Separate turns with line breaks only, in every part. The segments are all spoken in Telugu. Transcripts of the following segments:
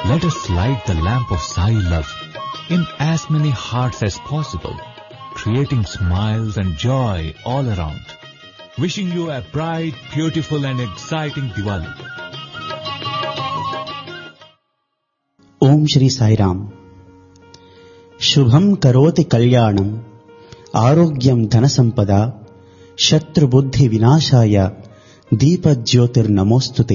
let us light the lamp of Sai love in as many hearts as possible, creating smiles and joy all around. Wishing you a bright, beautiful and exciting Diwali.
ఓం శ్రీ సాయిరామ్ శుభం కరోతి కళ్యాణం ఆరోగ్యం ధన సంపద శత్రుబుద్ధి వినాశాయ దీపజ్యోతిర్నమోస్తుతే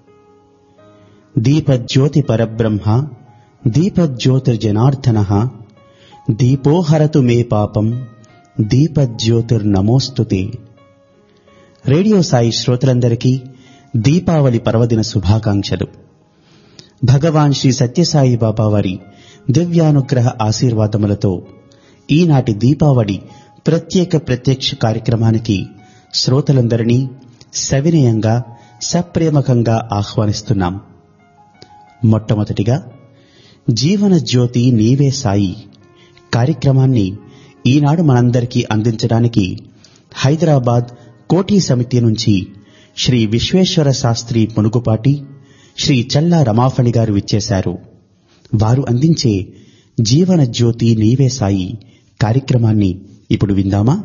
దీపజ్యోతి పరబ్రహ్మ దీపజ్యోతిర్జనార్దన దీపో హరతు మే పాపం దీపజ్యోతిర్నమోస్తుతే రేడియో సాయి శ్రోతలందరికీ దీపావళి పర్వదిన శుభాకాంక్షలు భగవాన్ శ్రీ సత్యసాయి బాబా వారి దివ్యానుగ్రహ ఆశీర్వాదములతో ఈనాటి దీపావళి ప్రత్యేక ప్రత్యక్ష కార్యక్రమానికి శ్రోతలందరినీ సవినయంగా సప్రేమకంగా ఆహ్వానిస్తున్నాం మొట్టమొదటిగా జీవన జ్యోతి నీవే సాయి కార్యక్రమాన్ని ఈనాడు మనందరికీ అందించడానికి హైదరాబాద్ కోటి సమితి నుంచి శ్రీ విశ్వేశ్వర శాస్త్రి పునుగుపాటి శ్రీ చల్లా రమాఫణి గారు విచ్చేశారు వారు అందించే జీవన జ్యోతి నీవే సాయి కార్యక్రమాన్ని ఇప్పుడు విందామా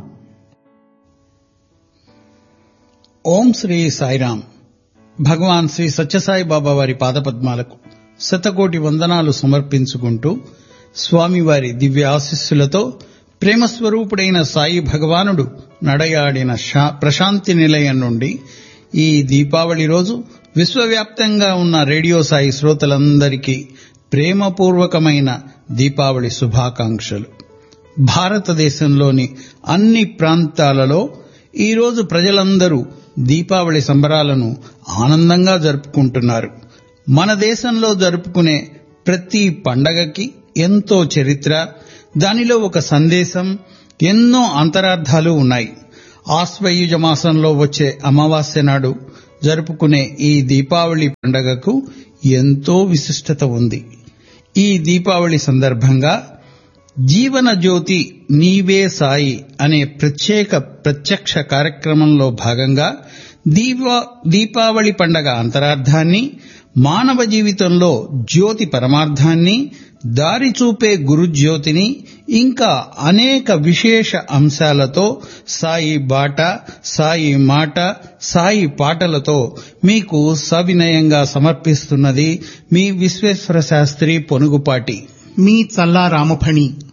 ఓం శ్రీ సాయిరామ్ భగవాన్ శ్రీ సత్యసాయి బాబా వారి పాదపద్మాలకు శతకోటి వందనాలు సమర్పించుకుంటూ స్వామివారి దివ్య ఆశీస్సులతో ప్రేమస్వరూపుడైన సాయి భగవానుడు నడయాడిన శా- ప్రశాంతి నిలయం నుండి ఈ దీపావళి రోజు విశ్వవ్యాప్తంగా ఉన్న రేడియో సాయి శ్రోతలందరికీ ప్రేమపూర్వకమైన దీపావళి శుభాకాంక్షలు భారతదేశంలోని అన్ని ప్రాంతాలలో ఈరోజు ప్రజలందరూ దీపావళి సంబరాలను ఆనందంగా జరుపుకుంటున్నారు మన దేశంలో జరుపుకునే ప్రతి పండగకి ఎంతో చరిత్ర దానిలో ఒక సందేశం ఎన్నో అంతరార్థాలు ఉన్నాయి ఆశ్వయుజ మాసంలో వచ్చే అమావాస్య నాడు జరుపుకునే ఈ దీపావళి పండగకు ఎంతో విశిష్టత ఉంది ఈ దీపావళి సందర్భంగా జీవన జ్యోతి నీవే సాయి అనే ప్రత్యేక ప్రత్యక్ష కార్యక్రమంలో భాగంగా దీపా దీపావళి పండగ అంతరార్థాన్ని మానవ జీవితంలో జ్యోతి పరమార్థాన్ని దారి చూపే గురుజ్యోతిని ఇంకా అనేక విశేష అంశాలతో సాయి బాట సాయి మాట సాయి పాటలతో మీకు సవినయంగా సమర్పిస్తున్నది మీ విశ్వేశ్వర శాస్త్రి పొనుగుపాటి
మీ చల్లా రామఫణి